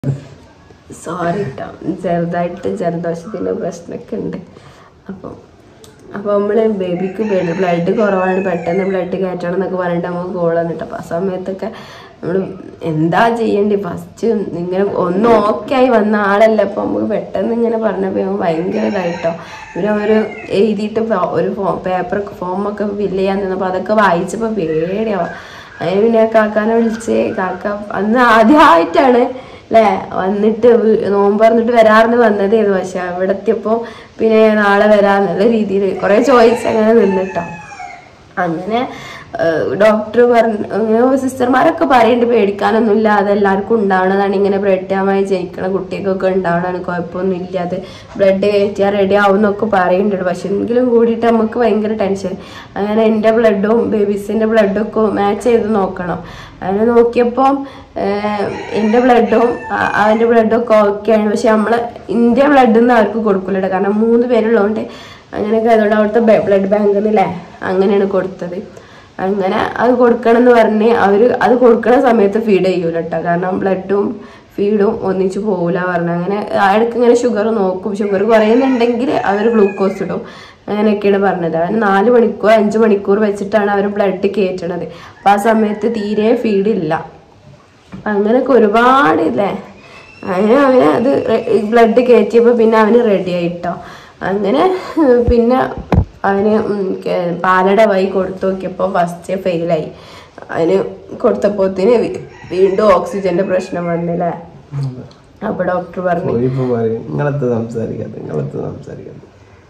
Sorry കേട്ടോ ചെറുതായിട്ട് ജലദോഷത്തിൻ്റെ പ്രശ്നമൊക്കെ ഉണ്ട് അപ്പം അപ്പോൾ നമ്മൾ ബേബിക്ക് ബ്ലഡ് കുറവാണ് പെട്ടെന്ന് ബ്ലഡ് കയറ്റണം എന്നൊക്കെ പറഞ്ഞിട്ട് നമുക്ക് കോൾ വന്നിട്ട് അപ്പോൾ ആ സമയത്തൊക്കെ നമ്മൾ എന്താ ചെയ്യേണ്ടി ഫസ്റ്റ് ഇങ്ങനെ ഒന്ന് ഓക്കെ ആയി വന്ന ആളല്ല അപ്പോൾ നമുക്ക് പെട്ടെന്ന് ഇങ്ങനെ പറഞ്ഞപ്പോൾ ഞങ്ങൾ ഭയങ്കര ഇതായിട്ടോ ഇവര് അവർ എഴുതിയിട്ട് ഫോ- ഒരു ഫോ പേപ്പർ ഫോമൊക്കെ ഫില്ല് ചെയ്യാൻ നിന്നപ്പോൾ അതൊക്കെ വായിച്ചപ്പോൾ പേടിയാവാം അതിന് പിന്നെ കാക്കാനെ വിളിച്ച് കാക്ക അന്ന് ആദ്യമായിട്ടാണ് അല്ലേ വന്നിട്ട് വീ- നോമ്പ് പറഞ്ഞിട്ട് വരാറിന് വന്നതായിരുന്നു പക്ഷെ അവിടെ എത്തിയപ്പോൾ പിന്നെ നാളെ വരാന്നുള്ള രീതിയിൽ കുറേ ചോയ്സ് അങ്ങനെ നിന്നിട്ടോ അങ്ങനെ ഡോക്ടർ പറഞ്ഞു അങ്ങനെ സിസ്റ്റർമാരൊക്കെ പറയുന്നുണ്ട് പേടിക്കാനൊന്നുമില്ല അതെല്ലാവർക്കും ഉണ്ടാവണതാണ് ഇങ്ങനെ ബ്ലഡ് ആമായി ജനിക്കണ കുട്ടികൾക്കൊക്കെ ഉണ്ടാവണതാണ് കുഴപ്പമൊന്നും ഇല്ല അത് ബ്ലഡ് കയറ്റിയാൽ റെഡി ആവും എന്നൊക്കെ പറയുന്നുണ്ട് പക്ഷെ എങ്കിലും കൂടിയിട്ട് നമുക്ക് ഭയങ്കര ടെൻഷൻ അങ്ങനെ എൻ്റെ ബ്ലഡും ബേബീസിൻ്റെ ബ്ലഡും ഒക്കെ മാച്ച് ചെയ്ത് നോക്കണം അങ്ങനെ നോക്കിയപ്പോൾ എൻ്റെ ബ്ലഡും അവൻ്റെ ബ്ലഡും ഒക്കെ ഓക്കെയാണ് പക്ഷെ നമ്മൾ ഇന്ത്യ ബ്ലഡ് ഒന്നും അവർക്ക് കൊടുക്കില്ല കാരണം മൂന്ന് പേരുള്ളതുകൊണ്ട് അങ്ങനെയൊക്കെ അതുകൊണ്ട് അവിടുത്തെ ബ്ലഡ് ബാങ്കിൽ നിന്നല്ലേ അങ്ങനെയാണ് കൊടുത്തത് അങ്ങനെ അത് കൊടുക്കണം എന്ന് പറഞ്ഞ് അവർ അത് കൊടുക്കണ സമയത്ത് ഫീഡ് ചെയ്യൂല കേട്ടോ കാരണം ബ്ലഡും ഫീഡും ഒന്നിച്ച് പോകില്ല പറഞ്ഞു അങ്ങനെ ഇടയ്ക്ക് ഇങ്ങനെ ഷുഗർ നോക്കും ഷുഗർ കുറയുന്നുണ്ടെങ്കിൽ അവർ ഗ്ലൂക്കോസ് ഇടും അങ്ങനെയൊക്കെയാണ് പറഞ്ഞത് അവന് നാല് മണിക്കൂർ അഞ്ച് മണിക്കൂർ വെച്ചിട്ടാണ് അവർ ബ്ലഡ് കയറ്റണത് അപ്പം ആ സമയത്ത് തീരെ ഫീഡില്ല അങ്ങനെയൊക്കെ ഒരുപാട് ഇല്ലേ അങ്ങനെ അവന് അത് ബ്ലഡ് കയറ്റിയപ്പോൾ പിന്നെ അവന് റെഡി ആയിട്ടോ അങ്ങനെ ഉം, പിന്നെ അവന് ഉം, കെ- പാലട വൈ കൊടുത്തു നോക്കിയപ്പോൾ ഫസ്റ്റ് ഫെയിലായി അതിന് കൊടുത്തപ്പോത്തിന് വീ- വീണ്ടും ഓക്സിജന്റെ പ്രശ്നം വന്നില്ലേ അപ്പൊ ഡോക്ടർ പറഞ്ഞു ഇപ്പൊ പറയും നിങ്ങളത്ത് സംസാരിക്കാത്ത നിങ്ങളത്ത് സംസാരിക്കാത്ത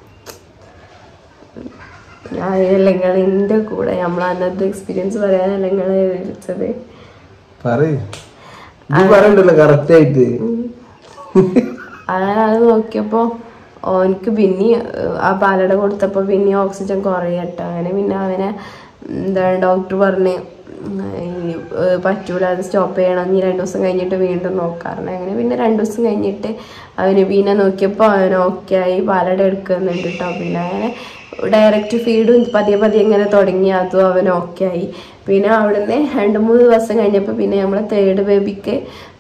ഞാനല്ല നിങ്ങൾ എൻ്റെ കൂടെ നമ്മൾ അന്നത്തെ എക്സ്പീരിയൻസ് പറയാനല്ല നിങ്ങളെ വിളിച്ചത് പറയ് ഇത് പറയണ്ടല്ലോ കറക്റ്റ് ആയിട്ട് അങ്ങനെ അത് നോക്കിയപ്പോൾ ഓനിക്ക് പിന്നെ ആ പാലട കൊടുത്തപ്പോൾ പിന്നെ ഓക്സിജൻ കുറയട്ടെ അങ്ങനെ പിന്നെ അവനെ എന്താണ് ഡോക്ടർ പറഞ്ഞ് ഉം, ഇനി, ഏഹ്, പറ്റൂല അത് സ്റ്റോപ്പ് ചെയ്യണം ഇനി രണ്ട് ദിവസം കഴിഞ്ഞിട്ട് വീണ്ടും നോക്കാറുണ്ട് അങ്ങനെ പിന്നെ രണ്ട് ദിവസം കഴിഞ്ഞിട്ട് അവന് പിന്നെ നോക്കിയപ്പോൾ അവൻ ഓക്കെ ആയി പാലട എടുക്കുന്നുണ്ട് കേട്ടോ പിന്നെ അങ്ങനെ ഡയറക്റ്റ് ഫീഡും പതിയെ പതിയെ ഇങ്ങനെ തുടങ്ങി അതും അവൻ ഓക്കെ ആയി പിന്നെ അവിടുന്ന് രണ്ട് മൂന്ന് ദിവസം കഴിഞ്ഞപ്പോൾ പിന്നെ നമ്മളെ തേർഡ് ബേബിക്ക്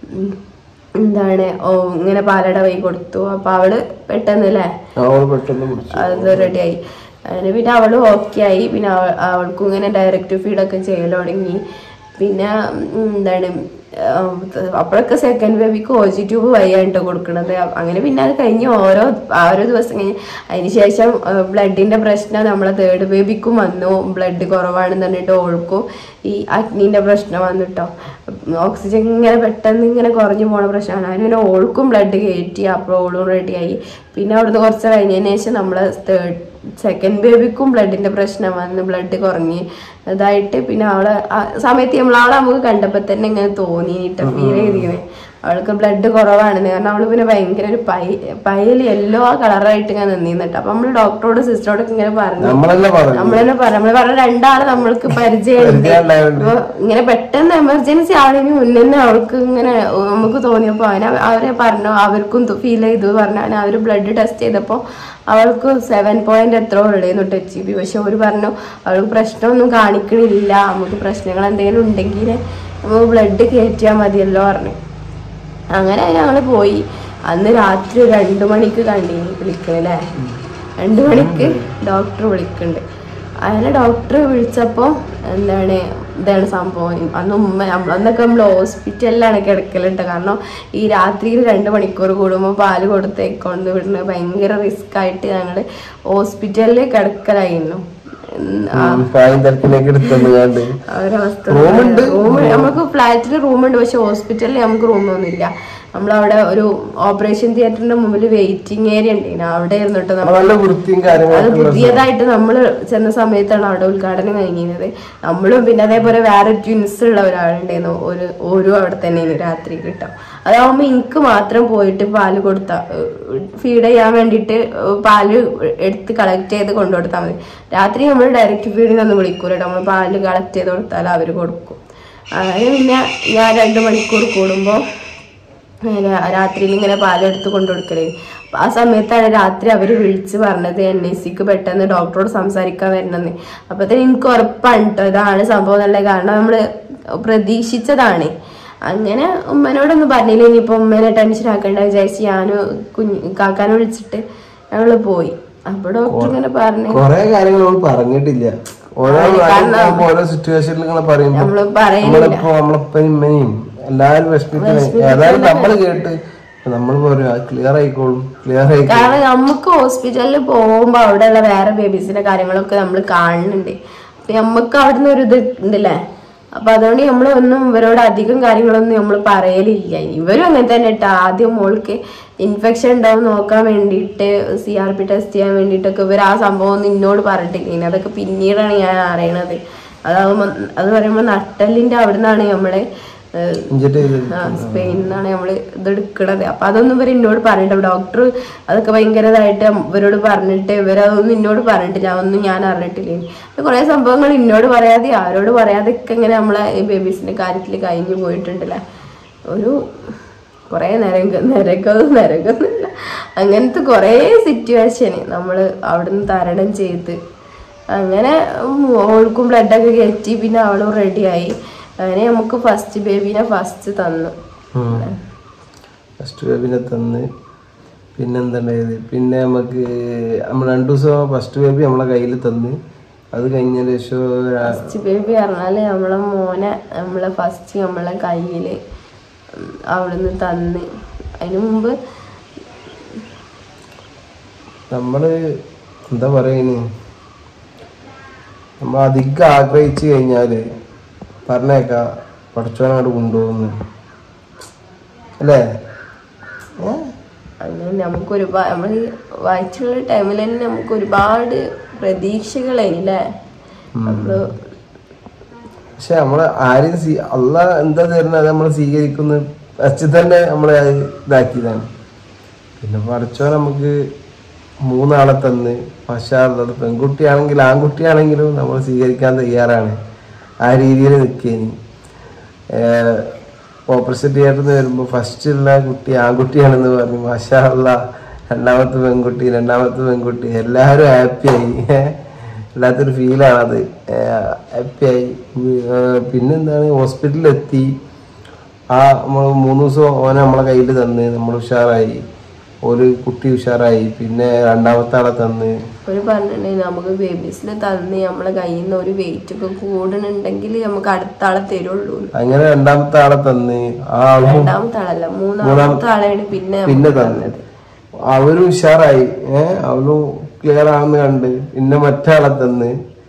എന്താണ് ഓ ഇങ്ങനെ പാലട വൈ കൊടുത്തു അപ്പൊ അവള് പെട്ടെന്ന് അല്ലേ അവൾ പെട്ടെന്ന് പിടിച്ചു അത് റെഡിയായി അങ്ങനെ പിന്നെ അവള് ഓക്കെ ആയി പിന്നെ അവ- അവൾക്കും ഇങ്ങനെ ഡയറക്റ്റ് ഫീഡൊക്കെ ചെയ്യൽ തുടങ്ങി പിന്നെ ഉം, എന്താണ് ഉം, അപ്പോഴൊക്കെ സെക്കൻഡ് ബേബിക്ക് ഓ ജി ട്യൂബ് വഴിയാണ് കൊടുക്കണത് അങ്ങനെ പിന്നെ അത് കഴിഞ്ഞ് ഓരോ ഓരോ ദിവസം കഴിഞ്ഞ് അതിന് ശേഷം ബ്ലഡിന്റെ പ്രശ്നം നമ്മളെ തേർഡ് ബേബിക്കും വന്നു ബ്ലഡ് കുറവാണെന്ന് പറഞ്ഞിട്ട് ഓൾക്കും ഈ അഗ്നിന്റെ പ്രശ്നം വന്നിട്ടോ ഓക്സിജൻ ഇങ്ങനെ പെട്ടെന്ന് ഇങ്ങനെ കുറഞ്ഞു പോണ പ്രശ്നമാണ് അതിന് ഓൾക്കും ബ്ലഡ് കയറ്റി അപ്പോൾ ഓളും റെഡിയായി പിന്നെ അവിടുന്ന് കുറച്ച് കഴിഞ്ഞതിന് ശേഷം നമ്മളെ തേർഡ് സെക്കൻഡ് ബേബിക്കും ബ്ലഡിന്റെ പ്രശ്നം വന്ന് ബ്ലഡ് കുറഞ്ഞ് ഇതായിട്ട് പിന്നെ അവളെ ആ സമയത്ത് നമ്മൾ ആളെ നമുക്ക് കണ്ടപ്പോൾ തന്നെ ഇങ്ങനെ തോന്നിയിട്ട് ഫീൽ ചെയ്തിങ്ങനെ അവൾക്ക് ബ്ലഡ് കുറവാണെന്ന് കാരണം അവള് പിന്നെ ഭയങ്കര ഒരു പൈ പൈൽ യെല്ലോ കളറായിട്ട് ഇങ്ങനെ നിന്നിട്ട് അപ്പൊ നമ്മള് ഡോക്ടറോട് സിസ്റ്ററോടൊക്കെ ഇങ്ങനെ പറഞ്ഞു നമ്മളല്ലേ പറഞ്ഞു നമ്മളെന്നെ പറഞ്ഞു നമ്മള് പറഞ്ഞ രണ്ടാള് നമ്മൾക്ക് പരിചയമുണ്ട് പരിചയമുണ്ടായോണ്ട്. അപ്പൊ ഇങ്ങനെ പെട്ടെന്ന് എമർജൻസി ആളിന് മുന്നേ തന്നെ അവൾക്ക് ഇങ്ങനെ നമുക്ക് തോന്നിയപ്പോ അവന് അവരെ പറഞ്ഞു അവർക്കും ഫീൽ ചെയ്തു പറഞ്ഞു അവന് അവര് ബ്ലഡ് ടെസ്റ്റ് ചെയ്തപ്പോ അവൾക്ക് സെവൻ പോയിന്റ് എത്ര ഉള്ളേന്നു ടച്ച് ജി ബി പക്ഷെ അവര് പറഞ്ഞു അവൾക്ക് പ്രശ്നമൊന്നും കാണിക്കണില്ല നമുക്ക് പ്രശ്നങ്ങൾ എന്തെങ്കിലും ഉണ്ടെങ്കിൽ നമുക്ക് ബ്ലഡ് കയറ്റിയാൽ മതിയല്ലോ പറഞ്ഞു അങ്ങനെ ഞങ്ങൾ പോയി അന്ന് രാത്രി ഒരു രണ്ടു മണിക്ക് കണ്ടിനി വിളിക്കണല്ലേ രണ്ടു മണിക്ക് ഡോക്ടർ വിളിക്കുന്നുണ്ട് അങ്ങനെ ഡോക്ടർ വിളിച്ചപ്പോൾ എന്താണ് ഇതാണ് സംഭവം അന്ന് ഉമ്മ നമ്മ- അന്നൊക്കെ നമ്മൾ ഹോസ്പിറ്റലിലാണ് കിടക്കലുണ്ട് കാരണം ഈ രാത്രിയിൽ രണ്ട് മണിക്കൂർ കൂടുമ്പോൾ പാല് കൊടുത്തേക്കൊണ്ട് വിടുന്നത് ഭയങ്കര റിസ്ക് ആയിട്ട് ഞങ്ങൾ ഹോസ്പിറ്റലിൽ കിടക്കലായിരുന്നു ഉം, ആ പായം തിരക്കിലേക്ക് എടുത്തത് അവരവസ്ഥ റൂം നമുക്ക് ഫ്ലാറ്റിൽ റൂമുണ്ട് പക്ഷെ ഹോസ്പിറ്റലിൽ നമുക്ക് റൂമൊന്നുമില്ല നമ്മളവിടെ ഒരു ഓപ്പറേഷൻ തിയേറ്ററിന്റെ മുമ്പിൽ വെയിറ്റിംഗ് ഏരിയ ഉണ്ട് അവിടെ ഇരുന്നിട്ട് നമ്മൾ നല്ല വൃത്തിയും അത് കാര്യങ്ങളൊക്കെ ഉള്ള പുതിയതായിട്ട് നമ്മൾ ചെന്ന സമയത്താണ് അവിടെ ഉദ്ഘാടനം കഴിഞ്ഞത് നമ്മളും പിന്നെ അതേപോലെ വേറെ ട്വിൻസ് ഉള്ള ഒരാളുണ്ടായിരുന്നു ഒരു ഓരോ അവിടെ തന്നെ രാത്രി കിട്ടാം അതാവുമ്പോ എനിക്ക് മാത്രം പോയിട്ട് പാല് കൊടുത്ത ഫീഡ് ചെയ്യാൻ വേണ്ടിയിട്ട് പാല് എടുത്ത് കളക്ട് ചെയ്ത് കൊണ്ടുകൊടുത്താൽ മതി രാത്രി നമ്മൾ ഡയറക്റ്റ് ഫീഡിനൊന്നും വിളിക്കൂല നമ്മൾ പാല് കളക്ട് ചെയ്ത് കൊടുത്താൽ അവർ കൊടുക്കും അങ്ങനെ പിന്നെ ഞാൻ രണ്ട് മണിക്കൂർ കൂടുമ്പോൾ രാത്രിയിൽ ഇങ്ങനെ പാലെടുത്ത് കൊണ്ടുകൊടുക്കലേ അപ്പൊ ആ സമയത്താണ് രാത്രി അവർ വിളിച്ച് പറഞ്ഞത് എൻ ഐ സിക്ക് പെട്ടെന്ന് ഡോക്ടറോട് സംസാരിക്കാൻ വരണമെന്ന് അപ്പത്തേന് എനിക്ക് ഉറപ്പാണ് കേട്ടോ ഇതാണ് സംഭവം എന്നുള്ളത് കാരണം നമ്മൾ പ്രതീക്ഷിച്ചതാണ് അങ്ങനെ ഉമ്മനോടൊന്നും പറഞ്ഞില്ല ഇനിയിപ്പോ ഉമ്മനെ ടെൻഷൻ ആക്കണ്ട വിചാരിച്ച് ഞാന് കുഞ്ഞ് കാക്കാനെ വിളിച്ചിട്ട് ഞങ്ങള് പോയി അപ്പൊ ഡോക്ടർ ഇങ്ങനെ പറഞ്ഞു കൊറേ കാര്യങ്ങൾ നമ്മൾ പറഞ്ഞിട്ടില്ല ഓരോ കാര്യങ്ങൾ ഓരോ സിറ്റുവേഷനിൽ ഇങ്ങനെ പറയുമ്പോ നമ്മള് പറയുന്നില്ല നമ്മളിപ്പോ നമ്മളപ്പനും ഇമ്മനെയും എല്ലാരും വിഷമിക്കണേ ഏതായാലും നമ്മൾ കേട്ട് നമ്മൾ പറയും ക്ലിയർ ആയിക്കോളും ക്ലിയർ ആയിക്കോളും കാരണം നമുക്ക് ഹോസ്പിറ്റലിൽ പോകുമ്പോ അവിടെയുള്ള വേറെ ബേബീസിന്റെ കാര്യങ്ങളൊക്കെ നമ്മൾ കാണുന്നുണ്ട് അപ്പൊ നമുക്ക് അവിടുന്ന് ഒരു ഇത് ഉണ്ടല്ലേ അപ്പൊ അതുകൊണ്ട് നമ്മൾ ഒന്നും ഇവരോട് അധികം കാര്യങ്ങളൊന്നും നമ്മൾ പറയലില്ല ഇവരും അങ്ങനെ തന്നെ കേട്ടോ ആദ്യം മോൾക്ക് ഇൻഫെക്ഷൻ ഉണ്ടാവും നോക്കാൻ വേണ്ടിയിട്ട് സി ആർ പി ടെസ്റ്റ് ചെയ്യാൻ വേണ്ടിയിട്ടൊക്കെ ഇവർ ആ സംഭവം ഒന്നും എന്നോട് പറഞ്ഞിട്ടില്ല ഇനി അതൊക്കെ പിന്നീടാണ് ഞാൻ അറിയണത് അതാവുമ്പോ അത് പറയുമ്പോ നട്ടലിന്റെ അവിടുന്നാണ് നമ്മളെ ഏഹ്, ഇഞ്ചക്ട് ചെയ്ത് ആ, സ്പെയിനിൽ നിന്നാണ് നമ്മള് ഇത് എടുക്കണത് അപ്പൊ അതൊന്നും ഇവർ എന്നോട് പറഞ്ഞിട്ട് ഡോക്ടർ അതൊക്കെ ഭയങ്കരതായിട്ട് ഇവരോട് പറഞ്ഞിട്ട് ഇവരതൊന്നും എന്നോട് പറഞ്ഞിട്ടില്ല അതൊന്നും ഞാൻ അറിഞ്ഞിട്ടില്ല കുറെ സംഭവങ്ങൾ എന്നോട് പറയാതെ ആരോട് പറയാതെ ഒക്കെ ഇങ്ങനെ നമ്മളെ ഈ ബേബീസിന്റെ കാര്യത്തിൽ കഴിഞ്ഞു പോയിട്ടുണ്ടല്ലേ ഒരു കുറെ നരക നരകവും നരകമൊന്നുമില്ല അങ്ങനത്തെ കുറെ സിറ്റുവേഷന് നമ്മൾ അവിടുന്ന് തരണം ചെയ്ത് അങ്ങനെ ഓൾക്കും ബ്ലഡൊക്കെ കയറ്റി പിന്നെ അവളും റെഡിയായി അങ്ങനെ നമുക്ക് ഫസ്റ്റ് ബേബീനെ ഫസ്റ്റ് തന്നു ഫസ്റ്റ് ബേബിനെ തന്ന് പിന്നെന്തുണ്ടായത് പിന്നെ നമുക്ക് നമ്മൾ രണ്ടു ദിവസം ഫസ്റ്റ് ബേബി നമ്മളെ കയ്യിൽ തന്ന് അത് കഴിഞ്ഞതിന് ശേഷം രാ- ഫസ്റ്റ് ബേബി പറഞ്ഞാല് നമ്മളെ മോനെ നമ്മളെ ഫസ്റ്റ് നമ്മളെ കയ്യില് ഉം അവിടുന്ന് തന്ന് അതിനു മുമ്പ് നമ്മള് എന്താ പറയുന്നു നമ്മൾ അധികം ആഗ്രഹിച്ചു കഴിഞ്ഞാല് പറഞ്ഞേക്കാം പഠിച്ചോനോട് കൊണ്ടുപോകുന്നു അല്ലേ ഏ? അങ്ങനെ നമുക്ക് ഒരുപാട് നമ്മൾ വായിച്ചുള്ള ടൈമിൽ തന്നെ നമുക്ക് ഒരുപാട് പ്രതീക്ഷകളായില്ലേ നമ്മള് പക്ഷെ നമ്മള് ആരും സ്വീ അല്ല എന്താ തരുന്നത് അത് നമ്മൾ സ്വീകരിക്കുന്നു ഫസ്റ്റ് തന്നെ നമ്മളെ അത് ഇതാക്കിയതാണ് പിന്നെ പഠിച്ചോ നമുക്ക് മൂന്നാളെ തന്ന് പക്ഷേ അത് പെൺകുട്ടിയാണെങ്കിൽ ആൺകുട്ടിയാണെങ്കിലും നമ്മൾ സ്വീകരിക്കാൻ തയ്യാറാണ് ആ രീതിയിൽ നിൽക്കേനി ഓപ്പറേഷൻ തിയേറ്ററിൽ നിന്ന് വരുമ്പോൾ ഫസ്റ്റ് ഉള്ള കുട്ടി ആൺകുട്ടിയാണെന്ന് പറഞ്ഞു മാഷാ അല്ലാ രണ്ടാമത്തെ പെൺകുട്ടി രണ്ടാമത്തെ പെൺകുട്ടി എല്ലാവരും ഹാപ്പിയായി വല്ലാത്തൊരു ഫീലാണത് ഹാപ്പിയായി പിന്നെന്താണ് ഹോസ്പിറ്റലിൽ എത്തി ആ നമ്മൾ മൂന്ന് ദിവസം ഓനെ നമ്മളെ കയ്യിൽ തന്ന് നമ്മൾ ഉഷാറായി ഒരു കുട്ടി ഉഷാറായി പിന്നെ രണ്ടാമത്തെ ആളെ തന്ന് ഒരു പറഞ്ഞിട്ടുണ്ടെങ്കിൽ നമുക്ക് ബേബീസിനെ തന്ന് നമ്മളെ കയ്യിൽ നിന്ന് ഒരു വെയിറ്റ് ഒക്കെ കൂടുന്നുണ്ടെങ്കിൽ നമുക്ക് അടുത്ത ആളെ തരുള്ളൂ അങ്ങനെ രണ്ടാമത്തെ ആളെ തന്ന് ആ ആളും രണ്ടാമത്തെ ആളല്ല മൂന്നാമത്തെ ആളെയാണ് പിന്നെ പിന്നെ തന്നത് അവരും ഉഷാറായി ഏഹ് അവളും ക്ലിയർ ആണെന്ന് കണ്ട് പിന്നെ മറ്റാളെ തന്ന്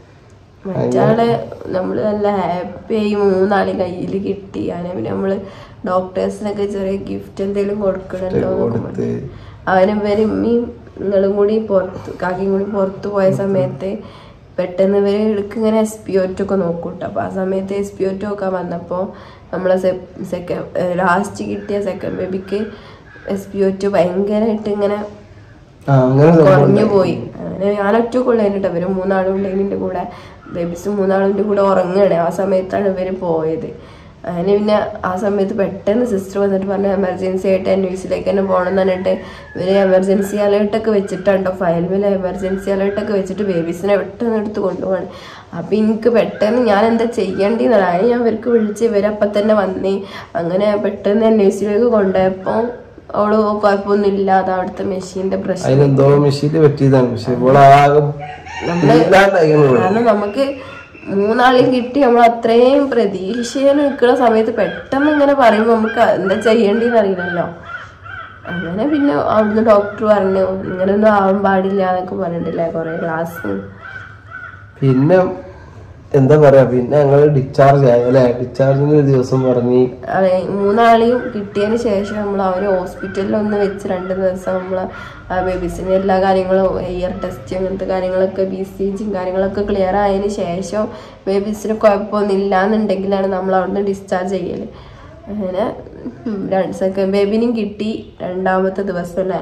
മറ്റാളെ നമ്മൾ നല്ല ഹാപ്പി ആയി മൂന്നാളെ കയ്യിൽ കിട്ടി അങ്ങനെ പിന്നെ നമ്മള് ഡോക്ടേഴ്സിനൊക്കെ ചെറിയ ഗിഫ്റ്റ് എന്തെങ്കിലും കൊടുക്കണല്ലോ എന്നൊക്കെ കൊടുത്ത് പറഞ്ഞു. അവനും ഇവരും ഉമ്മയും നിങ്ങളും കൂടി പുറത്ത് കാക്കിയും കൂടി പുറത്ത് പോയ സമയത്ത് പെട്ടെന്ന് ഇവര് ഇടയ്ക്ക് ഇങ്ങനെ എസ് പി ഒറ്റൊക്കെ നോക്കൂട്ടോ അപ്പൊ ആ സമയത്ത് എസ് പി ഒറ്റ നോക്കാൻ വന്നപ്പോ നമ്മളെ സെക്കൻഡ് ലാസ്റ്റ് കിട്ടിയ സെക്കൻഡ് ബേബിക്ക് എസ് പി ഒറ്റ ഭയങ്കരമായിട്ട് ഇങ്ങനെ ആ അങ്ങനെ സംഭവം കുറഞ്ഞു പോയി അങ്ങനെ ഞാൻ ഒറ്റക്കുള്ളതിന് കേട്ടോ ഇവര് മൂന്നാളും ഉണ്ടെങ്കിൽ എൻ്റെ കൂടെ ബേബീസ് മൂന്നാളിൻ്റെ കൂടെ ഉറങ്ങുകയാണ് ആ സമയത്താണ് ഇവര് പോയത് അങ്ങനെ പിന്നെ ആ സമയത്ത് പെട്ടെന്ന് സിസ്റ്റർ വന്നിട്ട് പറഞ്ഞു എമർജൻസി ആയിട്ട് എൻ വിസിലേക്ക് തന്നെ പോകണം എന്ന് പറഞ്ഞിട്ട് ഇവര് എമർജൻസി അലേർട്ടൊക്കെ വെച്ചിട്ടുണ്ടോ ഫയൽമിൽ എമർജൻസി അലേർട്ടൊക്കെ വെച്ചിട്ട് ബേബീസിനെ പെട്ടെന്ന് എടുത്ത് കൊണ്ടുപോകണം അപ്പൊ എനിക്ക് പെട്ടെന്ന് ഞാൻ എന്താ ചെയ്യേണ്ടിന്ന് അതിന് ഞാൻ ഇവർക്ക് വിളിച്ച് ഇവരപ്പം തന്നെ വന്നേ അങ്ങനെ പെട്ടെന്ന് എൻ വിസിലേക്ക് കൊണ്ടുപോയപ്പോൾ അവള് കുഴപ്പമൊന്നുമില്ല അത് അവിടുത്തെ മെഷീന്റെ പ്രശ്നം അതിനെന്തോ മെഷീന് പറ്റിയതാണ് പക്ഷെ ഇവളാകെ ഇല്ലാണ്ടായിരുന്നു ഇവള്. കാരണം നമുക്ക് മൂന്നാളെയും കിട്ടി നമ്മൾ അത്രയും പ്രതീക്ഷയിൽ നിൽക്കുന്ന സമയത്ത് പെട്ടെന്ന് ഇങ്ങനെ പറയുമ്പോൾ നമുക്ക് എന്താ ചെയ്യേണ്ടതെന്ന് അറിയില്ലല്ലോ അങ്ങനെ പിന്നെ അവിടുന്ന് ഡോക്ടർ പറഞ്ഞു ഇങ്ങനെയൊന്നും ആവാൻ പാടില്ല എന്നൊക്കെ പറഞ്ഞിട്ടില്ലേ കുറെ ക്ലാസ് പിന്നെ എന്താ പറയാ പിന്നെ ഞങ്ങള് ഡിസ്ചാർജ് ആയി അല്ലെ ഡിസ്ചാർജിന് ഒരു ദിവസം പറഞ്ഞ് അതെ മൂന്നാളെയും കിട്ടിയതിന് ശേഷം നമ്മൾ അവർ ഹോസ്പിറ്റലിൽ ഒന്ന് വെച്ച് രണ്ട് ദിവസം നമ്മൾ ആ ബേബീസിന് എല്ലാ കാര്യങ്ങളും ഇയർ ടെസ്റ്റ് അങ്ങനത്തെ കാര്യങ്ങളൊക്കെ ബി സി ജിയും കാര്യങ്ങളൊക്കെ ക്ലിയർ ആയതിന് ശേഷം ബേബീസിന് കുഴപ്പമൊന്നും ഇല്ലാന്നുണ്ടെങ്കിലാണ് നമ്മൾ അവിടുന്ന് ഡിസ്ചാർജ് ചെയ്യല് അങ്ങനെ സെക്കൻഡ് ബേബിനും കിട്ടി രണ്ടാമത്തെ ദിവസം അല്ലേ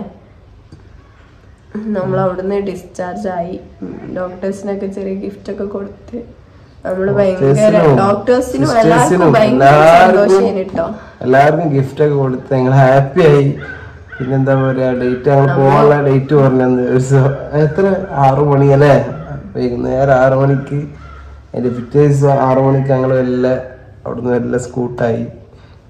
നമ്മൾ അവിടുന്ന് ഡിസ്ചാർജ് ആയി ഡോക്ടേഴ്സിനൊക്കെ ചെറിയ ഗിഫ്റ്റ് ഒക്കെ കൊടുത്ത് നമ്മള് ഭയങ്കര സിസ്റ്റേഴ്സിനും, ഡോക്ടേഴ്സിനും സിസ്റ്റേഴ്സിനും എല്ലാവർക്കും ഭയങ്കര എല്ലാവർക്കും സന്തോഷം കേട്ടോ എല്ലാവർക്കും ഗിഫ്റ്റ് ഒക്കെ കൊടുത്ത് ഞങ്ങൾ ഹാപ്പി ആയി പിന്നെന്താ പറയാ ഡേറ്റ് ഞങ്ങൾ പോകാനുള്ള ഡേറ്റ് പറഞ്ഞത് ഒരു ദിവസം എത്ര ആറു മണി അല്ലേ വൈകുന്നേരം ആറു മണിക്ക് അതിന്റെ പിറ്റേ ദിവസം ആറു മണിക്ക് ഞങ്ങൾ എല്ലാം അവിടുന്ന് എല്ലാം സ്കൂട്ടായി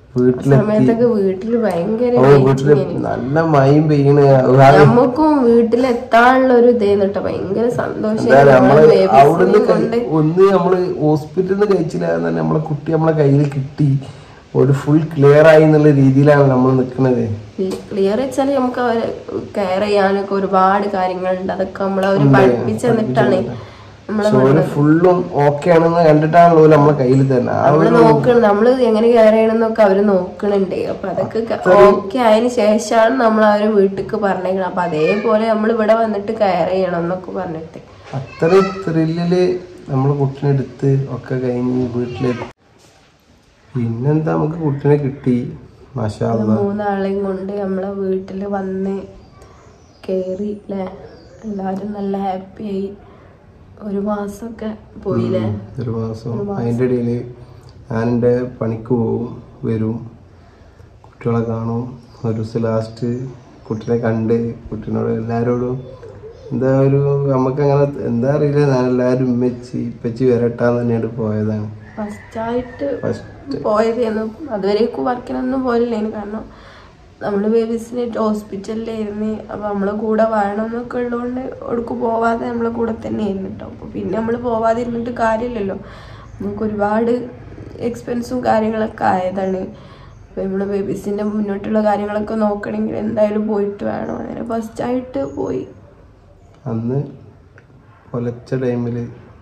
വീട്ടിലെത്തി സമയത്തൊക്കെ വീട്ടില് ഭയങ്കര ഓ വീട്ടില് നല്ല മയം പെയ്യണ് അത് നമുക്കും വീട്ടിലെത്താനുള്ള ഒരു ഇതേന്ന് കേട്ടോ ഭയങ്കര സന്തോഷം എന്തായാലും നമ്മള് അവിടുന്ന് കഴി- ഒന്ന് നമ്മള് ഹോസ്പിറ്റലിൽ നിന്ന് കഴിച്ചില്ലാതെ തന്നെ നമ്മളെ കുട്ടി നമ്മളെ കയ്യിൽ കിട്ടി ഒരു ഫുൾ ക്ലിയർ ആയി എന്നുള്ള രീതിയിലാണ് നമ്മൾ നിൽക്കുന്നത് ക്ലിയർ വെച്ചാൽ നമുക്ക് അവരെ കെയർ ചെയ്യാനൊക്കെ ഒരുപാട് കാര്യങ്ങളുണ്ട് അതൊക്കെ നമ്മളെ അവര് പഠിപ്പിച്ചു തന്നിട്ടാണ് നമ്മളെ പക്ഷെ ഒരു ഫുള്ളും ഓക്കെ ആണെന്ന് കണ്ടിട്ടാണല്ലോ നമ്മളെ കയ്യിൽ തന്നെ ആ നമ്മള് നോക്കണം നമ്മള് എങ്ങനെ കെയർ ചെയ്യണമെന്നൊക്കെ അവര് നോക്കണുണ്ട് അപ്പൊ അതൊക്കെ ഓക്കെ ആയതിനു ശേഷമാണ് നമ്മൾ അവരെ വീട്ടിക്ക് പറഞ്ഞേക്കണം അപ്പൊ അതേപോലെ നമ്മൾ ഇവിടെ വന്നിട്ട് കെയർ ചെയ്യണം എന്നൊക്കെ പറഞ്ഞിട്ട് അത്രയും ത്രില്ലില് നമ്മൾ കുട്ടിനെ എടുത്ത് ഒക്കെ കഴിഞ്ഞ് വീട്ടിലെത്തി പിന്നെന്താ നമുക്ക് കുട്ടിനെ കിട്ടി മാഷാ അല്ലാ. മൂന്നാളെയും കൊണ്ട് നമ്മളെ വീട്ടില് വന്ന് കേറി ല്ലേ എല്ലാരും നല്ല ഹാപ്പി ആയി ഒരു മാസമൊക്കെ പോയില്ലേ ഒരു മാസം അതിൻ്റെ ഇടയിൽ ഞാൻ എൻ്റെ പണിക്ക് പോവും വരും കുട്ടികളെ കാണും ഒരു ദിവസം ലാസ്റ്റ് കുട്ടീനെ കണ്ട് കുട്ടീനോട് എല്ലാവരോടും എന്താ ഒരു നമുക്കങ്ങനെ എന്താ അറിയില്ല ഞാൻ എല്ലാവരും ഉമ്മച്ചി ഇപ്പച്ചി വരട്ടാന്ന് തന്നെയാണ് പോയതാണ് ഫസ്റ്റായിട്ട് ഫസ്റ്റ് പോയതായിരുന്നു അതുവരേക്കും വർക്കിനൊന്നും പോയില്ലേന് കാരണം നമ്മള് ബേബീസിനെ ഹോസ്പിറ്റലിലായിരുന്നു അപ്പൊ നമ്മളെ കൂടെ വേണമെന്നൊക്കെ ഉള്ളതുകൊണ്ട് ഒടുക്ക് പോവാതെ നമ്മളെ കൂടെ തന്നെ ആയിരുന്നു കേട്ടോ അപ്പൊ പിന്നെ നമ്മൾ പോവാതെ ഇരുന്നിട്ട് കാര്യമില്ലല്ലോ നമുക്ക് ഒരുപാട് എക്സ്പെൻസും കാര്യങ്ങളൊക്കെ ആയതാണ് അപ്പൊ നമ്മളെ ബേബീസിന്റെ മുന്നോട്ടുള്ള കാര്യങ്ങളൊക്കെ നോക്കണമെങ്കിൽ എന്തായാലും പോയിട്ട് വേണം അങ്ങനെ ഫസ്റ്റായിട്ട് പോയി അന്ന് പുലച്ച ടൈമിൽ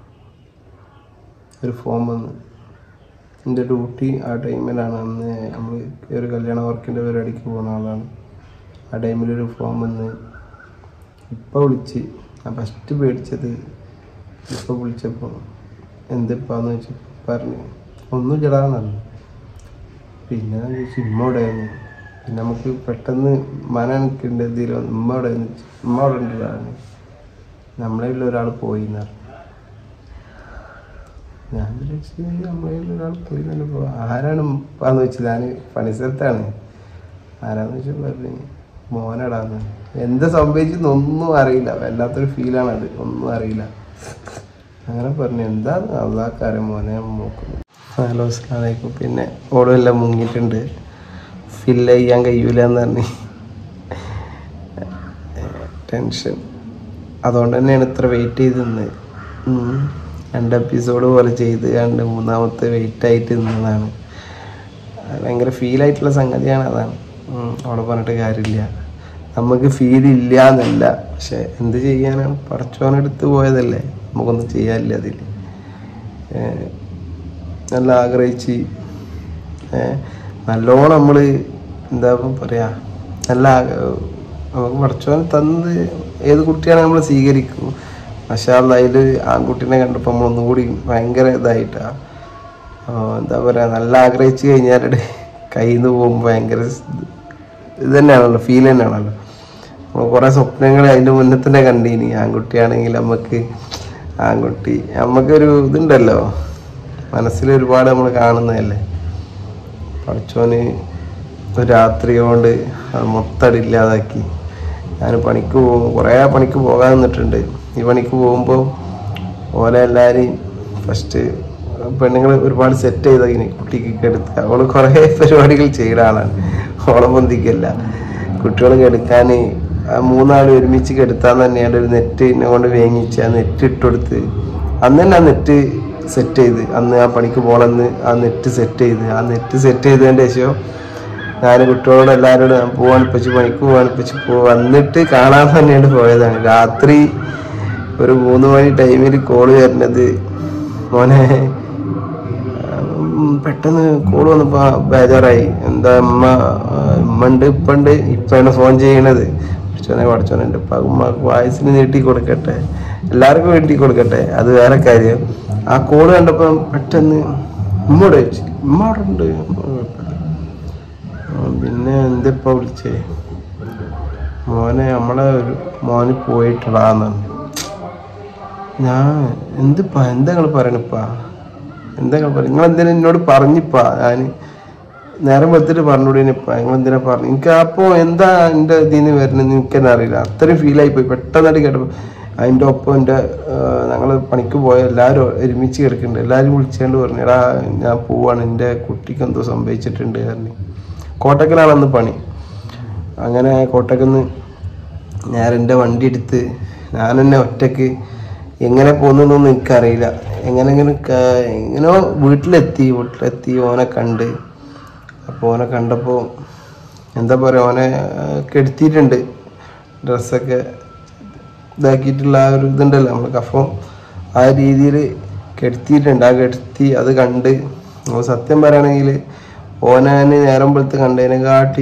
ഒരു ഫോം വന്നു എൻ്റെ ഡ്യൂട്ടി ആ ടൈമിലാണ് അന്ന് നമ്മൾ ഒരു കല്യാണ വർക്കിൻ്റെ പരിപാടിക്ക് പോകുന്ന ആളാണ് ആ ടൈമിലൊരു ഫോം വന്ന് ഇപ്പം വിളിച്ച് ഞാൻ ഫസ്റ്റ് പേടിച്ചത് ഇപ്പം വിളിച്ചപ്പോൾ എന്തിപ്പാന്ന് വെച്ച് പറഞ്ഞു ഒന്നും ചെടാന്നല്ല പിന്നെ ഞാൻ ചോദിച്ചു ഉമ്മ എവിടെയായിരുന്നു പിന്നെ നമുക്ക് പെട്ടെന്ന് മന എനിക്കുണ്ട് എന്തെങ്കിലും ഉമ്മ അവിടെ ഉമ്മ അവിടെ ഉണ്ടായിരുന്നു നമ്മളെ ഒരാൾ പോയി എന്ന് പറഞ്ഞു ഞാൻ വിചാരിച്ചു നമ്മളെ ഒരാൾ പോയി എന്ന് പറഞ്ഞപ്പോൾ ആരാണ് ഉപ്പാന്ന് വെച്ചത് ഞാൻ പണിസ്ഥലത്താണ് ആരാന്ന് വെച്ചാൽ പറഞ്ഞു മോനടാന്ന് എന്താ സംഭവിച്ചെന്നൊന്നും അറിയില്ല വല്ലാത്തൊരു ഫീലാണ് അത് ഒന്നും അറിയില്ല അങ്ങനെ പറഞ്ഞു എന്താന്ന് അള്ളാക്കാരൻ മോനെ നോക്കുന്നു ഹലോ അസ്ലാമലൈക്കും പിന്നെ ഓടും എല്ലാം മുങ്ങിയിട്ടുണ്ട് ഫില്ല് ചെയ്യാൻ കഴിയൂല എന്ന് പറഞ്ഞ് ടെൻഷൻ അതുകൊണ്ട് തന്നെയാണ് ഇത്ര വെയിറ്റ് ചെയ്ത് നിന്നത് ഉം. രണ്ട് എപ്പിസോഡ് പോലെ ചെയ്ത് കണ്ട് മൂന്നാമത്തെ വെയിറ്റ് ആയിട്ട് നിന്നതാണ് അത് ഭയങ്കര ഫീൽ ആയിട്ടുള്ള സംഗതിയാണ് അതാണ് ഉം. അവിടെ പറഞ്ഞിട്ട് കാര്യമില്ല നമുക്ക് ഫീൽ ഇല്ല എന്നല്ല പക്ഷെ എന്ത് ചെയ്യാനാണ് പടച്ചോനെടുത്ത് പോയതല്ലേ നമുക്കൊന്നും ചെയ്യാനില്ല അതിൽ നല്ല ആഗ്രഹിച്ച് ഏ, നല്ലോണം നമ്മൾ എന്താ പറയാ നല്ല ആഗ്ര- നമുക്ക് പഠിച്ചോൻ തന്നത് ഏത് കുട്ടിയാണ് നമ്മൾ സ്വീകരിക്കും പക്ഷേ അതിൽ ആൺകുട്ടീനെ കണ്ടപ്പോൾ നമ്മളൊന്നും കൂടി ഭയങ്കര ഇതായിട്ടാ ആ, എന്താ പറയാ നല്ല ആഗ്രഹിച്ച് കഴിഞ്ഞാൽ കയ്യിൽ നിന്ന് പോകുമ്പോൾ ഭയങ്കര സ് ഇത് തന്നെയാണല്ലോ ഫീൽ തന്നെയാണല്ലോ നമ്മൾ കുറേ സ്വപ്നങ്ങൾ അതിൻ്റെ മുന്നേ തന്നെ കണ്ടീനി ആൺകുട്ടിയാണെങ്കിൽ നമുക്ക് ആൺകുട്ടി നമുക്കൊരു ഇതുണ്ടല്ലോ മനസ്സിൽ ഒരുപാട് നമ്മൾ കാണുന്നതല്ലേ പഠിച്ചോന് ഒരു രാത്രി കൊണ്ട് അത് മൊത്തം ഇല്ലാതാക്കി ഞാൻ പണിക്ക് പോകും കുറേ പണിക്ക് പോകാൻ നിന്നിട്ടുണ്ട് ഈ പണിക്ക് പോകുമ്പോൾ ഓലെ എല്ലാവരെയും ഫസ്റ്റ് പെണ്ണുങ്ങൾ ഒരുപാട് സെറ്റ് ചെയ്തതിന് കുട്ടിക്ക് എടുത്ത് അവള് കുറേ പരിപാടികൾ ചെയ്യുന്ന ആളാണ് ഓളെ പൊന്തിക്കല്ല കുട്ടികൾ കെടുക്കാൻ മൂന്നാൾ ഒരുമിച്ച് കെടുത്താൻ തന്നെയാണ് ഒരു നെറ്റ് എന്നെ കൊണ്ട് വേങ്ങിച്ച് ആ നെറ്റ് ഇട്ടുകൊടുത്ത് അന്ന് തന്നെ ആ നെറ്റ് സെറ്റ് ചെയ്ത് അന്ന് ആ പണിക്ക് പോകണമെന്ന് ആ നെറ്റ് സെറ്റ് ചെയ്ത് ആ നെറ്റ് സെറ്റ് ചെയ്തതിൻ്റെ ശേഷം ഞാൻ കുട്ടികളോട് എല്ലാവരോടും ഞാൻ പോവാൻ ഇപ്പച്ച് പണിക്ക് പോവാൻ ഇപ്പച്ച് പോ വന്നിട്ട് കാണാൻ തന്നെയാണ് പോയതാണ് രാത്രി ഒരു മൂന്ന് മണി ടൈമിൽ കോള് വരുന്നത് മോനെ ഉം, പെട്ടെന്ന് കോള് വന്നപ്പോ ബേജാറായി എന്താ ഉമ്മ ആ, ഉമ്മ ഉണ്ട് ഇപ്പ ഉണ്ട് ഇപ്പാണ് ഫോൺ ചെയ്യണത് പഠിച്ചോനെ പഠിച്ചോനെ എൻ്റെ ഉപ്പ ഉമ്മക്ക് വായസിന് നീട്ടി കൊടുക്കട്ടെ എല്ലാവർക്കും വേണ്ടി കൊടുക്കട്ടെ അത് വേറെ കാര്യം ആ കോള് കണ്ടപ്പോൾ പെട്ടെന്ന് ഉമ്മയോട് ചോദിച്ചു ഉമ്മ അവിടെ ഉണ്ട് ഉമ്മ കുഴപ്പമില്ല. ആ, പിന്നെ എന്തിപ്പ വിളിച്ചേ മോനെ നമ്മളെ ഒരു മോന് പോയിട്ടടാന്നാണ് ഞാൻ എന്തിപ്പാ എന്താ നിങ്ങൾ പറയണപ്പാ എന്താ നിങ്ങൾ പറയും നിങ്ങൾ എന്തിനാ എന്നോട് പറഞ്ഞിപ്പാ ഞാൻ നേരം വെളുത്തിട്ട് പറഞ്ഞുകൂടിനിപ്പാ നിങ്ങൾ എന്തിനാ പറഞ്ഞു എനിക്ക് അപ്പോൾ എന്താ എൻ്റെ ഇതിൽ നിന്ന് വരുന്നത് എനിക്ക് തന്നെ അറിയില്ല അത്രയും ഫീലായി പോയി പെട്ടെന്നായിട്ട് കേട്ടപ്പോൾ അതിൻ്റെ ഒപ്പം എൻ്റെ ഞങ്ങൾ പണിക്ക് പോയ എല്ലാവരും ഒരുമിച്ച് കിടക്കുന്നുണ്ട് എല്ലാവരും വിളിച്ചുകൊണ്ട് പറഞ്ഞു എടാ ഞാൻ പോവാണ് എൻ്റെ കുട്ടിക്ക് എന്തോ സംഭവിച്ചിട്ടുണ്ട് പറഞ്ഞു കോട്ടക്കലാണ് അന്ന് പണി അങ്ങനെ കോട്ടക്കുന്ന് ഞാൻ എൻ്റെ വണ്ടി എടുത്ത് ഞാൻ തന്നെ ഒറ്റക്ക് എങ്ങനെ പോകുന്നതെന്നൊന്നും എനിക്കറിയില്ല എങ്ങനെ എങ്ങനെ എങ്ങനെയോ വീട്ടിലെത്തി വീട്ടിലെത്തി ഓനെ കണ്ട് അപ്പോൾ ഓനെ കണ്ടപ്പോൾ എന്താ പറയുക ഓനെ ആ, കെടുത്തിയിട്ടുണ്ട് ഡ്രസ്സൊക്കെ ഇതാക്കിയിട്ടുള്ള ആ ഒരു ഇതുണ്ടല്ലോ നമ്മൾ കഫം ആ രീതിയിൽ കെടുത്തിയിട്ടുണ്ട് ആ കെടുത്തി അത് കണ്ട് നമ്മൾ സത്യം പറയുകയാണെങ്കിൽ ഓനാന് നേരം വെളുത്ത് കണ്ടതിനെക്കാട്ടി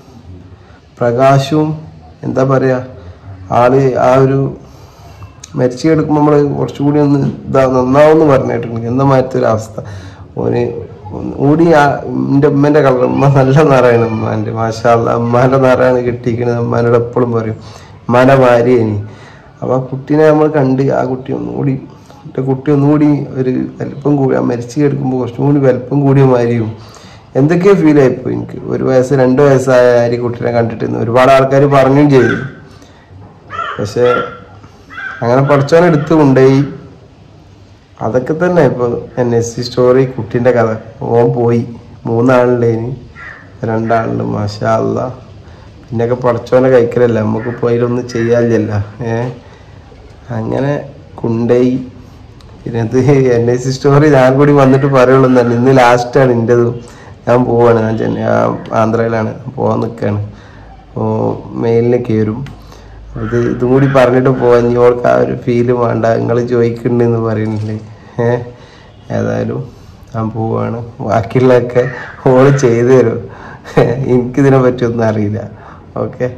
പ്രകാശവും എന്താ പറയുക ആള് ആ ഒരു മരിച്ചു കിടക്കുമ്പോൾ നമ്മൾ കുറച്ചുകൂടി ഒന്ന് ഇതാ നന്നാവെന്ന് പറഞ്ഞിട്ടുണ്ട് എന്ന മാറ്റത്തെ ഒരു അവസ്ഥ ഓന് കൂടി ആ എൻ്റെ ഉമ്മേൻ്റെ കളർ ഉമ്മ നല്ല നിറയാണ് ഉമ്മാൻ്റെ മാഷാല്ല ഉമ്മാൻ്റെ നിറയാണ് കിട്ടിയിരിക്കുന്നത് ഉമ്മാനോട് എപ്പോഴും പറയും ഉമ്മാൻ്റെ ഭാര്യയാണ് അപ്പോൾ ആ കുട്ടീനെ നമ്മൾ കണ്ട് ആ കുട്ടി ഒന്നുകൂടി എൻ്റെ കുട്ടി ഒന്നുകൂടി ഒരു വലിപ്പം കൂടി ആ മരിച്ചു കിടക്കുമ്പോൾ കുറച്ചും കൂടി വലിപ്പം കൂടിയ മാതിരിയും എന്തൊക്കെയോ ഫീൽ ആയിപ്പോയി എനിക്ക് ഒരു വയസ്സ് രണ്ട് വയസ്സായ ആരി കുട്ടീനെ കണ്ടിട്ട് ഒരുപാട് ആൾക്കാർ പറഞ്ഞും ചെയ്തു പക്ഷെ അങ്ങനെ പഠിച്ചവനെ എടുത്ത് കൊണ്ടുപോയി അതൊക്കെ തന്നെ ഇപ്പോൾ എൻ എസ് സി സ്റ്റോറി കുട്ടീൻ്റെ കഥ ഓൻ പോയി മൂന്നാളുണ്ടേന് രണ്ടാളുണ്ട് മാഷാ അല്ല പിന്നെയൊക്കെ പഠിച്ചവനെ കഴിക്കലല്ല നമുക്ക് പോയിലൊന്നും ചെയ്യാനില്ല ഏ അങ്ങനെ കൊണ്ടുപോയി പിന്നെ ഇത് എൻ എസ് സി സ്റ്റോറി ഞാൻ കൂടി വന്നിട്ട് പറയുള്ളൂ തന്നെ ഇന്ന് ലാസ്റ്റാണ് എൻ്റെതും ഞാൻ പോവാണ് ഞാൻ ചെന്നൈ ആ ആന്ധ്രയിലാണ് പോകാൻ നിൽക്കുകയാണ് അപ്പോൾ മെയിലിന് കയറും ഇത് ഇതും കൂടി പറഞ്ഞിട്ട് പോവാൻ ഇനി ഓൾക്ക് ആ ഒരു ഫീല് വേണ്ട നിങ്ങൾ ചോദിക്കുന്നുണ്ടെന്ന് പറയുന്നില്ലേ ഏഹ് ഏതായാലും ഞാൻ പോവാണ് ബാക്കിയുള്ളതൊക്കെ ഓള് ചെയ്തു തരും എനിക്കിതിനെ പറ്റിയൊന്നും അറിയില്ല ഓക്കെ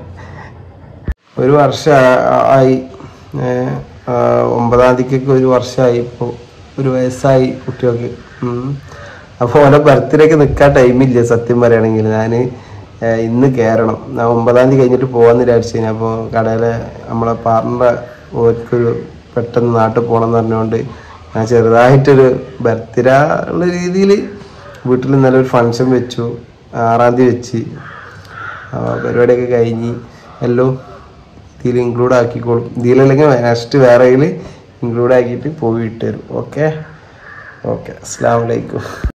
ഒരു വർഷം ആയി ഏഹ്, ആ, ഒമ്പതാം തീയതിക്കൊക്കെ ഒരു വർഷമായി ഇപ്പോൾ ഒരു വയസ്സായി കുട്ടികൾക്ക് ഉം. അപ്പോൾ ഓൻ്റെ ബർത്ത്ഡേക്ക് നിൽക്കാൻ ടൈമില്ല സത്യം പറയുകയാണെങ്കിൽ ഞാൻ ഇന്ന് കയറണം ഞാൻ ഒമ്പതാം തീയതി കഴിഞ്ഞിട്ട് പോകാമെന്ന് വിചാരിച്ചു കഴിഞ്ഞാൽ അപ്പോൾ കടയിലെ നമ്മളെ പാറിൻ്റെ ഓർക്കൊരു പെട്ടെന്ന് നാട്ടിൽ പോകണം എന്ന് പറഞ്ഞുകൊണ്ട് ഞാൻ ചെറുതായിട്ടൊരു ബർത്ത്ഡേ ഉള്ള രീതിയിൽ വീട്ടിൽ ഇന്നലെ ഒരു ഫങ്ഷൻ വെച്ചു ആറാം തീയതി വെച്ച് ആ പരിപാടിയൊക്കെ കഴിഞ്ഞ് എല്ലാം ഇതിൽ ഇൻക്ലൂഡ് ആക്കിക്കോളും ഇതിലല്ലെങ്കിൽ നെക്സ്റ്റ് വേറെ ഇൻക്ലൂഡ് ആക്കിയിട്ട് പോയി ഇട്ടുതരും ഓക്കെ ഓക്കെ അസ്സാം വലൈക്കും